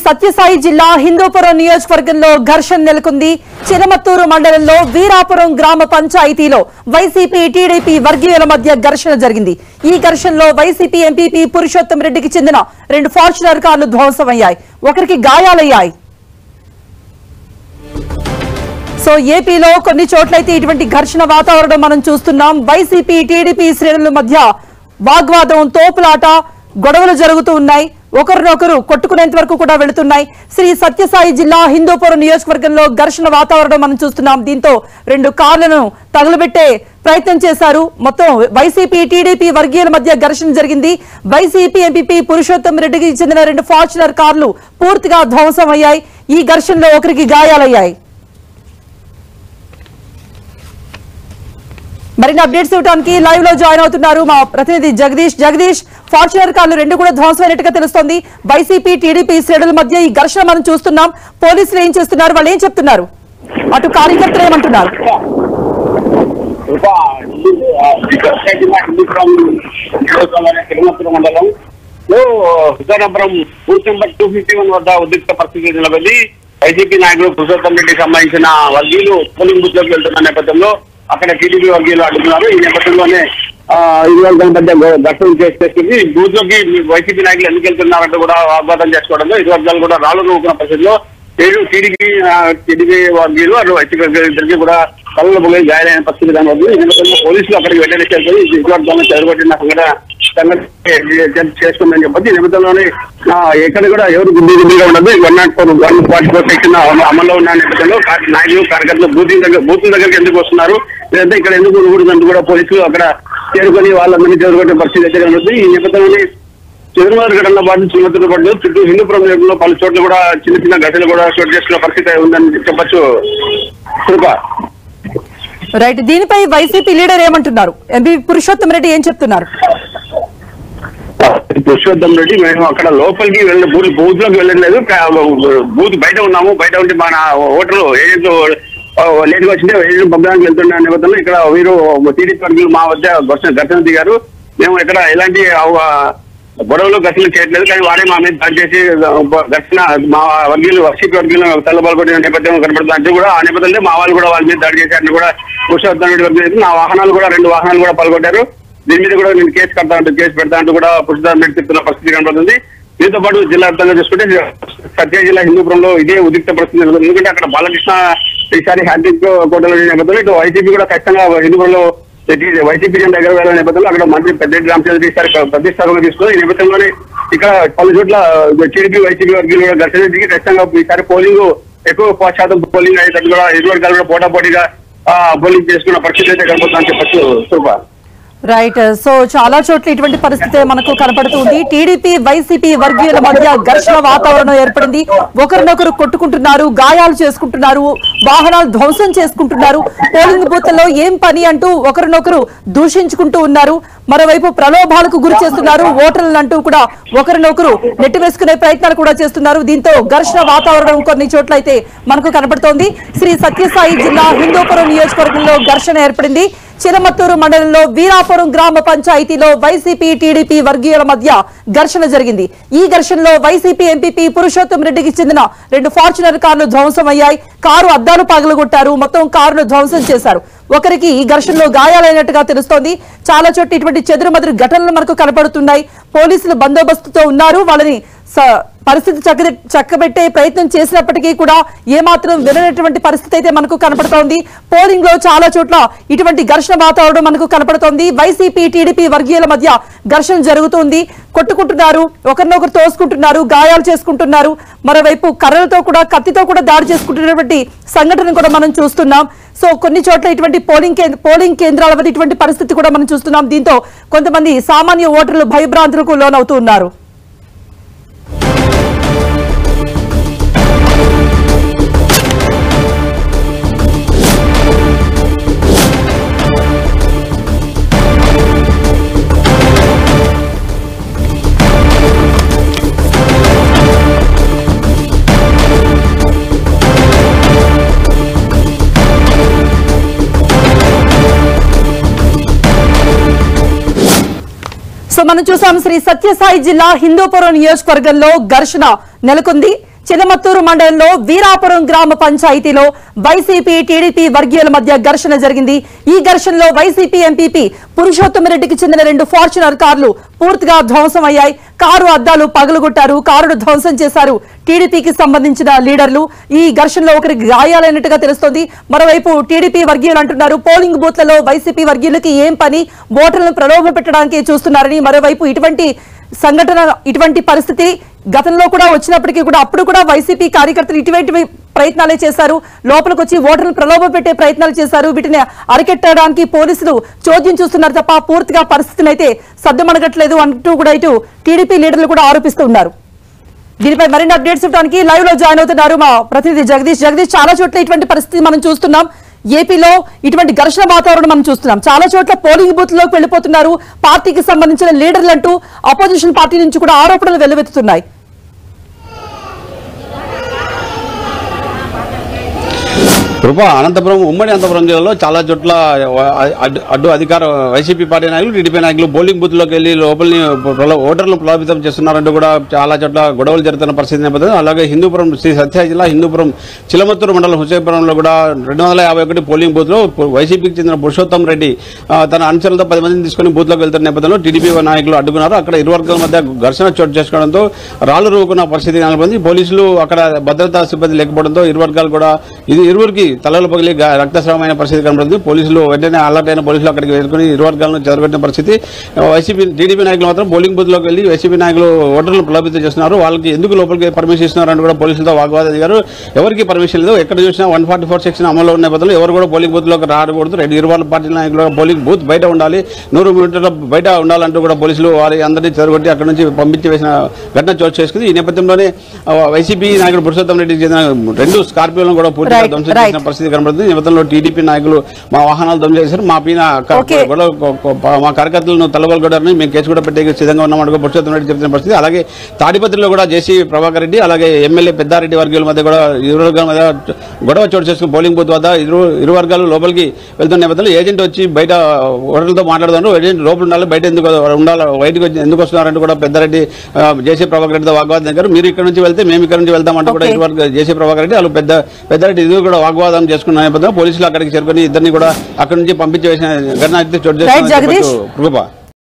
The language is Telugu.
సత్యసాయి జిల్లా హిందూపురం నియోజకవర్గంలో ఘర్షణ నెలకొంది చినమత్తూరు మండలంలో వీరాపురం గ్రామ పంచాయతీలో వైసీపీ టీడీపీ వర్గీయుల మధ్య ఘర్షణ జరిగింది ఈ ఘర్షణలో వైసీపీ ఎంపీపీ పురుషోత్తం రెడ్డికి చెందిన రెండు ఫార్చునర్ కార్లు ధ్వంసమయ్యాయి ఒకరికి గాయాలయ్యాయి సో ఏపీలో కొన్ని చోట్లయితే ఇటువంటి ఘర్షణ వాతావరణం మనం చూస్తున్నాం వైసీపీ టీడీపీ శ్రేణుల మధ్య వాగ్వాదం తోపులాట గొడవలు జరుగుతూ ఉన్నాయి ఒకరినొకరు కొట్టుకునేంత వరకు కూడా వెళుతున్నాయి శ్రీ సత్యసాయి జిల్లా హిందూపురం నియోజకవర్గంలో ఘర్షణ వాతావరణం మనం చూస్తున్నాం దీంతో రెండు కార్లను తగులబెట్టే ప్రయత్నం చేశారు మొత్తం వైసీపీ టీడీపీ వర్గీయుల మధ్య ఘర్షణ జరిగింది వైసీపీ ఎంపీపీ పురుషోత్తం రెడ్డికి చెందిన రెండు ఫార్చునర్ కార్లు పూర్తిగా ధ్వంసమయ్యాయి ఈ ఘర్షణలో ఒకరికి గాయాలయ్యాయి మరిన్ని అప్డేట్స్ ఇవ్వడానికి లైవ్ లో జాయిన్ అవుతున్నారు మా ప్రతినిధి జగదీష్ జగదీష్ ఫార్చునర్ కార్లు రెండు కూడా ధ్వంసమైనట్టుగా తెలుస్తోంది వైసీపీ టీడీపీ శ్రేణుల మధ్య ఈ ఘర్షణ మనం చూస్తున్నాం పోలీసులు ఏం చేస్తున్నారు వాళ్ళు ఏం చెప్తున్నారు అటు కార్యకర్తలు ఏమంటున్నారు కృప హిందూపురం తిరుమల మండలం లో Hujarapuram booth number two fifty one వద్ద ఉద్రిక్త పరిస్థితి నిలబడి వైసీపీ నాయకుడు పురుషోత్తం రెడ్డికి సంబంధించిన వర్గీయులు పోలింగ్ బూత్ లోకి వెళ్తున్న నేపథ్యంలో అక్కడ టీడీపీ వర్గీయులు అడుగుతున్నారు ఈ నేపథ్యంలోనే ఆ, ఇరు వర్గాల మధ్య గొ- ఘర్షణ చేసేసింది బూత్ లోకి వైసీపీ నాయకులు ఎందుకు వెళ్తున్నారంటూ కూడా వాగ్వాదం చేసుకోవడంలో ఇరు వర్గాలు కూడా రాళ్ళు నవ్వుకున్న పరిస్థితిలో ఏడు టీడీపీ టీడీపీ వర్గీయులు అటు వైసీపీ వర్గీయులు ఇద్దరికి కూడా కళ్ళు పొగలి గాయాలైన పరిస్థితి కనబడుతుంది ఈ నేపథ్యంలో పోలీసులు అక్కడికి వెంటనే చేరుకొని ఈ ఇరువర్గాలను చెదరగొట్టిన సంఘటన సంఘటన చేసుకుందని చెప్పొచ్చు ఈ నేపథ్యంలోనే ఆ, ఎక్కడ కూడా ఎవరు గుడ్డి గుడ్డిగా ఉండదు one not four one forty four section అమల్లో ఉన్న నేపథ్యంలో కా- నాయకులు కార్యకర్తలు బూత్ దగ్గర బూత్ దగ్గరికి ఎందుకు వస్తున్నారు లేదంటే ఇక్కడ ఎందుకు ఉండకూడదంటూ కూడా పోలీసులు అక్కడ చేరుకొని వాళ్ళందరినీ చెదరగొట్టే పరిస్థితి అయితే కనబడుతుంది ఈ నేపథ్యంలోనే చంద్రబాబు ఘటనలో పాటు చిన్నతూరు పాటు చుట్టూ హిందూపురం నియోజకవర్గంలో పలు చోట్ల కూడా చిన్న చిన్న ఘటనలు కూడా చోటు చేసుకున్న పరిస్థితి ఉందని చెప్పొచ్చు కృప రైట్ దీనిపై వైసీపీ లీడర్ ఏమంటున్నారు ఎంపీ పురుషోత్తం రెడ్డి ఏం చెప్తున్నారు పురుషోత్తం రెడ్డి మేము అక్కడ లోపలికి వెళ్ళ బూత్ బూత్ లోకి వెళ్ళలేదు కా- బూత్ బయట ఉన్నాము బయట ఉంటే మన ఓటర్లు ఏజెంట్లు లేట్గా వచ్చింటే ఏజెంట్ పంపడానికి వెళ్తున్న నేపథ్యంలో ఇక్కడ వీరు టీడీపీ వర్గీయులు మా వద్ద ఘర్షణ ఘర్షణ దిగారు మేము ఇక్కడ ఎలాంటి అవ- గొడవలు ఘర్షణ చేయట్లేదు కానీ వాడే మా మీద దాడి చేసి ఘర్షణ మా వర్గీయులు వర్షిప్ వర్గీయులు తల్లబలకొట్టిన నేపథ్యం కనబడుతుంది అంటే కూడా ఆ నేపథ్యంలో మా వాళ్ళు కూడా వాళ్ళ మీద దాడి చేశారని కూడా పురుషోత్తం రెడ్డి వర్గీయులు నా వాహనాలు కూడా రెండు వాహనాలు కూడా పాల్గొట్టారు దీని మీద కూడా నేను కేసు కడతా అంటూ కేసు పెడతా అంటూ కూడా పురుషోత్తం రెడ్డి చెప్తున్న పరిస్థితి కనబడుతుంది దీంతో పాటు జిల్లా వ్యాప్తంగా చూసుకుంటే సత్య జిల్లా హిందూపురంలో ఇదే ఉద్రిక్త పరిస్థితి నెలకొంది ఎందుకంటే అక్కడ బాలకృష్ణ ఈసారి హ్యాట్రిక్ కోటలో నేపథ్యంలో ఇటు వైసీపీ కూడా ఖచ్చితంగా హిందూపురంలో ఇది వైసీపీ జెండా దగ్గర వెళ్ళిన నేపథ్యంలో అక్కడ మంత్రి పెద్దిరెడ్డి రామచంద్ర ఈసారి ప్రతిష్టాపన తీసుకుని ఈ నేపథ్యంలోనే ఇక్కడ పలు చోట్ల టీడీపీ వైసీపీ వర్గీయులు కూడా ఘర్షణ దిగి ఖచ్చితంగా ఈసారి పోలింగ్ ఎక్కువ శాతం పోలింగ్ అయ్యేటట్టు కూడా ఇరు వర్గాలు కూడా పోటాపోటీగా ఆ, పోలింగ్ చేసుకున్న పరిస్థితి అయితే కనబడుతుందని చెప్పచ్చు సూపర్ రైట్ సో చాలా చోట్ల ఇటువంటి పరిస్థితి మనకు కనపడుతుంది టీడీపీ వైసీపీ వర్గీయుల మధ్య ఘర్షణ వాతావరణం ఏర్పడింది ఒకరినొకరు కొట్టుకుంటున్నారు గాయాలు చేసుకుంటున్నారు వాహనాలు ధ్వంసం చేసుకుంటున్నారు పోలింగ్ బూత్లలో ఏం పని అంటూ ఒకరినొకరు దూషించుకుంటూ ఉన్నారు మరోవైపు ప్రలోభాలకు గురి చేస్తున్నారు ఓటర్లను అంటూ కూడా ఒకరినొకరు నెట్టివేసుకునే ప్రయత్నాలు కూడా చేస్తున్నారు దీంతో ఘర్షణ వాతావరణం కొన్ని చోట్ల అయితే మనకు కనపడుతోంది శ్రీ సత్యసాయి జిల్లా హిందూపురం నియోజకవర్గంలో ఘర్షణ ఏర్పడింది చినమత్తూరు మండలంలో వీరాపురం గ్రామ పంచాయతీలో వైసీపీ టీడీపీ వర్గీయుల మధ్య ఘర్షణ జరిగింది ఈ ఘర్షణలో వైసీపీ ఎంపీపీ పురుషోత్తం రెడ్డికి చెందిన రెండు ఫార్చునర్ కార్లు ధ్వంసమయ్యాయి కారు అద్దాలు పగలగొట్టారు మొత్తం కారును ధ్వంసం చేశారు ఒకరికి ఈ ఘర్షణలో గాయాలైనట్టుగా తెలుస్తోంది చాలా చోట్ల ఇటువంటి చెదురుమదురు ఘటనలు మనకు కనపడుతున్నాయి పోలీసులు బందోబస్తుతో ఉన్నారు వాళ్ళని స- పరిస్థితి చక్క చక్కబెట్టే ప్రయత్నం చేసినప్పటికీ కూడా ఏమాత్రం విననటువంటి పరిస్థితి అయితే మనకు కనపడుతోంది పోలింగ్ లో చాలా చోట్ల ఇటువంటి ఘర్షణ వాతావరణం మనకు కనపడుతోంది వైసీపీ టీడీపీ వర్గీయుల మధ్య ఘర్షణ జరుగుతుంది కొట్టుకుంటున్నారు ఒకరినొకరు తోసుకుంటున్నారు గాయాలు చేసుకుంటున్నారు మరోవైపు కర్రలతో కూడా కత్తితో కూడా దాడి చేసుకుంటున్నటువంటి సంఘటన కూడా మనం చూస్తున్నాం సో కొన్ని చోట్ల ఇటువంటి పోలింగ్ కేంద్ర పోలింగ్ కేంద్రాల వద్ద ఇటువంటి పరిస్థితి కూడా మనం చూస్తున్నాం దీంతో కొంతమంది సామాన్య ఓటర్లు భయభ్రాంతులకు లోనవుతూ ఉన్నారు సో మనం చూసాం శ్రీ సత్యసాయి జిల్లా హిందూపురం నియోజకవర్గంలో ఘర్షణ నెలకొంది చిలమత్తూరు మండలంలో వీరాపురం గ్రామ పంచాయతీలో వైసీపీ టీడీపీ వర్గీయుల మధ్య ఘర్షణ జరిగింది ఈ ఘర్షణలో వైసీపీ ఎంపీపీ పురుషోత్తమరెడ్డికి చెందిన రెండు ఫార్చునర్ కార్లు పూర్తిగా ధ్వంసం అయ్యాయి కారు అద్దాలు పగలగొట్టారు కారును ధ్వంసం చేశారు టీడీపీకి సంబంధించిన లీడర్లు ఈ ఘర్షణలో ఒకరికి గాయాలైనట్టుగా తెలుస్తోంది మరోవైపు టీడీపీ వర్గీయులు అంటున్నారు పోలింగ్ బూత్లలో వైసీపీ వర్గీయులకి ఏం పని ఓటర్లను ప్రలోభ పెట్టడానికి చూస్తున్నారని మరోవైపు ఇటువంటి సంఘటన ఇటువంటి పరిస్థితి గతంలో కూడా వచ్చినప్పటికీ కూడా అప్పుడు కూడా వైసీపీ కార్యకర్తలు ఇటువంటి ప్రయత్నాలే చేశారు లోపలికి వచ్చి ఓటర్లు ప్రలోభ పెట్టే ప్రయత్నాలు చేశారు వీటిని అరికెట్టడానికి పోలీసులు చోద్యం చూస్తున్నారు తప్ప పూర్తిగా పరిస్థితిని అయితే సద్దుమణగట్లేదు అంటూ కూడా ఇటు టీడీపీ లీడర్లు కూడా ఆరోపిస్తున్నారు దీనిపై మరిన్ని అప్డేట్స్ ఇవ్వడానికి లైవ్ లో జాయిన్ అవుతున్నారు మా ప్రతినిధి జగదీష్ జగదీష్ చాలా చోట్ల ఇటువంటి పరిస్థితి మనం చూస్తున్నాం ఏపీలో ఇటువంటి ఘర్షణ వాతావరణం మనం చూస్తున్నాం చాలా చోట్ల పోలింగ్ బూత్ లోకి వెళ్లిపోతున్నారు పార్టీకి సంబంధించిన లీడర్లు అంటూ అపోజిషన్ పార్టీ నుంచి కూడా ఆరోపణలు వెల్లువెత్తుతున్నాయి కృప అనంతపురం ఉమ్మడి అనంతపురం జిల్లాలో చాలా చోట్ల అడ్డు- అడ్డు అధికార వైసీపీ పార్టీ నాయకులు టీడీపీ నాయకులు పోలింగ్ బూత్లోకి వెళ్లి లోపలిని ప్రలో- ఓటర్లను ప్రభావితం చేస్తున్నారంటూ కూడా చాలా చోట్ల గొడవలు జరుగుతున్న పరిస్థితి నేపథ్యంలో అలాగే హిందూపురం శ్రీ సత్య జిల్లా హిందూపురం చిలమత్తూరు మండలం హుసేపురంలో కూడా రెండు వందల యాభై ఒకటి పోలింగ్ బూత్ లో వైసీపీకి చెందిన పురుషోత్తం రెడ్డి ఆ, తన అనుచరులతో పది మందిని తీసుకుని బూత్ లోకి వెళ్తున్న నేపథ్యంలో టీడీపీ నాయకులు అడ్డుకున్నారు అక్కడ ఇరు వర్గాల మధ్య ఘర్షణ చోటు చేసుకోవడంతో రాళ్లు రూకున్న పరిస్థితి నెలకొంది పోలీసులు అక్కడ భద్రతా సిబ్బంది లేకపోవడంతో ఇరు వర్గాలు కూడా ఇది ఇరువురికి తలలు పగిలి గా- రక్తస్రావమైన పరిస్థితి కనబడుతుంది పోలీసులు వెంటనే అలర్ట్ అయిన పోలీసులు అక్కడికి వెళ్ళుకుని ఇరు వర్గాలను చెదరగొట్టిన పరిస్థితి వైసీపీ టీడీపీ నాయకులు మాత్రం పోలింగ్ బూత్ లోకి వెళ్లి వైసీపీ నాయకులు ఓటర్లను ప్రభావితం చేస్తున్నారు వాళ్ళకి ఎందుకు లోపలికి పర్మిషన్ ఇస్తున్నారని కూడా పోలీసులతో వాగ్వాదం దిగారు ఎవరికి పర్మిషన్ లేదు ఎక్కడ చూసినా వన్ ఫార్టీ ఫోర్ సెక్షన్ అమల్లో ఉన్న నేపథ్యంలో ఎవరు కూడా పోలింగ్ బూత్ లోకి రాకూడదు రెండు ఇరు వర్గాల పార్టీ నాయకులు పోలింగ్ బూత్ బయట ఉండాలి నూరు మీటర్ల బయట ఉండాలంటూ కూడా పోలీసులు వారి అందరినీ చెదరగొట్టి అక్కడ నుంచి పంపించి వేసిన ఘటన చోటు చేసుకుంది ఈ నేపథ్యంలోనే ఆ, వైసీపీ నాయకుడు పురుషోత్తం రెడ్డికి చెందిన రెండు స్కార్పియోలను కూడా పూర్తిగా Right, ధ్వంసం right. చేసిన పరిస్థితి కనబడుతుంది ఈ నేపథ్యంలో టీడీపీ నాయకులు మా వాహనాలు ధ్వంసం చేశారు మా పైన క- Okay. గొడవ కొ- కొ- మా కార్యకర్తలను తలగొలగొడారని మేము కేసు కూడా పెట్టే సిద్ధంగా ఉన్నామని పురుషోత్తం రెడ్డి చెప్తున్న పరిస్థితి అలాగే తాడిపత్రిలో కూడా జేసీ ప్రభాకర్ రెడ్డి అలాగే ఎమ్మెల్యే పెద్దారెడ్డి వర్గాల మధ్య కూడా ఇరు వర్గాల మధ్య గొడవ చోటు చేసుకుని పోలింగ్ బూత్ వద్ద ఇరు ఇరు వర్గాలు లోపలికి వెళ్తున్న నేపథ్యంలో ఏజెంట్ వచ్చి బయట ఓటర్లతో మాట్లాడుతున్నారు ఏజెంట్ లోపల ఉండాలి బయట ఎందుకు ఉండాలి బయటకు వచ్చి ఎందుకు వస్తున్నారంటూ కూడా పెద్దారెడ్డి ఆ, జేసీ ప్రభాకర్ రెడ్డితో వాగ్వాదం దగ్గర మీరు ఇక్కడ నుంచి వెళ్తే మేము ఇక్కడ నుంచి వెళ్తామంటూ కూడా Okay. ఇరు వర్గ జేసీ ప్రభాకర్ రెడ్డి వాళ్ళు పెద్ద పెద్దారెడ్డి ఇది కూడా వాగ్వాదం చేసుకున్న నేపథ్యంలో పోలీసులు అక్కడికి చేరుకొని ఇద్దరిని కూడా అక్కడి నుంచి పంపించి వేసిన ఘటన అయితే చోటు Right, చేసుకుని జగదీష్. కృప